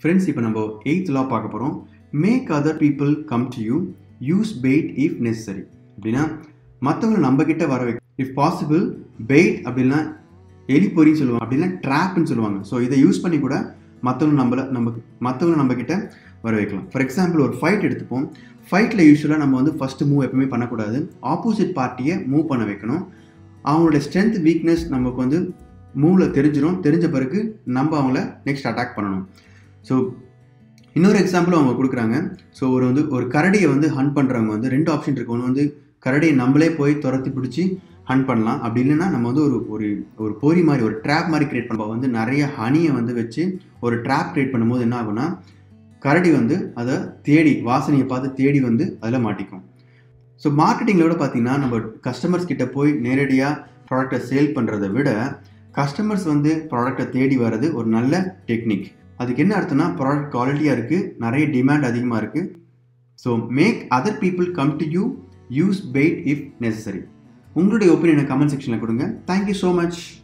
friends இப்போ நம்ம eighth law பார்க்க போகிறோம் make other people come to you use bait if necessary அப்படின்னா மற்றவங்களை நம்ம கிட்ட வர வைக்க இஃப் பாசிபிள் பெயிட் அப்படின்னா எலிப்பொறின்னு சொல்லுவாங்க அப்படின்னா ட்ராப்னு சொல்லுவாங்க ஸோ இதை யூஸ் பண்ணி கூட மற்றவங்க நம்மள நம்ம மற்றவங்க நம்ம கிட்ட வர வைக்கலாம் ஃபார் எக்ஸாம்பிள் ஒரு ஃபைட் எடுத்துப்போம் ஃபைட்டில் யூஸ்வலாக நம்ம வந்து ஃபஸ்ட்டு மூவ் எப்பவுமே பண்ணக்கூடாது ஆப்போசிட் பார்ட்டியை மூவ் பண்ண வைக்கணும் அவங்களோட ஸ்ட்ரென்த் வீக்னஸ் நமக்கு வந்து மூவில் தெரிஞ்சிடும் தெரிஞ்ச பிறகு நம்ம அவங்கள நெக்ஸ்ட் அட்டாக் பண்ணணும் ஸோ இன்னொரு எக்ஸாம்பிள் அவங்க கொடுக்குறாங்க ஸோ ஒரு வந்து ஒரு கரடியை வந்து ஹண்ட் பண்ணுறவங்க வந்து ரெண்டு ஆப்ஷன் இருக்கு ஒன்று வந்து கரடியை நம்மளே போய் துரத்தி பிடிச்சி ஹண்ட் பண்ணலாம் அப்படி இல்லைன்னா நம்ம வந்து ஒரு ஒரு ஒரு பொறி மாதிரி ஒரு ட்ராப் மாதிரி கிரியேட் பண்ணுவோம் வந்து நிறைய ஹனியை வந்து வச்சு ஒரு ட்ராப் கிரியேட் பண்ணும்போது என்ன ஆகும்னா கரடி வந்து அதை தேடி வாசனையை பார்த்து தேடி வந்து அதில் மாட்டிக்கும் ஸோ மார்க்கெட்டிங்களோட பார்த்தீங்கன்னா நம்ம கஸ்டமர்ஸ் கிட்ட போய் நேரடியாக ப்ராடக்டை சேல் பண்ணுறதை விட கஸ்டமர்ஸ் வந்து ப்ராடக்டை தேடி வர்றது ஒரு நல்ல டெக்னிக் அதுக்கு என்ன அர்த்தம்னா ப்ராடக்ட் குவாலிட்டியாக இருக்குது நிறைய டிமாண்ட் அதிகமாக இருக்குது so make other people come to you use bait if necessary உங்களுடைய ஒப்பீனியனை கமெண்ட் செக்ஷனில் கொடுங்க தேங்க்யூ ஸோ மச்